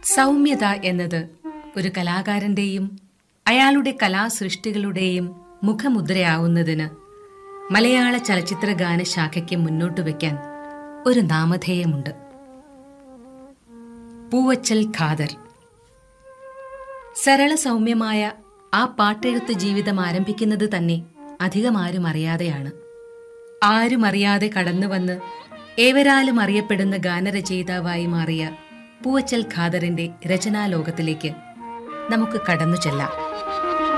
സൗമ്യത എന്നത് ഒരു കലാകാരന്റെയും അയാളുടെ കലാസൃഷ്ടികളുടെയും മുഖമുദ്രയാവുന്നതിന് മലയാള ചലച്ചിത്ര ഗാന ശാഖയ്ക്ക് മുന്നോട്ട് വയ്ക്കാൻ ഒരു നാമധേയമുണ്ട് പൂവച്ചൽ ഖാദർ സരള സൗമ്യമായ ആ പാട്ടെഴുത്ത് ജീവിതം ആരംഭിക്കുന്നത് തന്നെ അധികമാരും അറിയാതെയാണ് ആരും അറിയാതെ കടന്നുവന്ന് ഏവരാലും അറിയപ്പെടുന്ന ഗാനരചയിതാവായി മാറിയ പൂവച്ചൽ ഖാദറിന്റെ രചനാലോകത്തിലേക്ക് നമുക്ക് കടന്നു ചെല്ലാം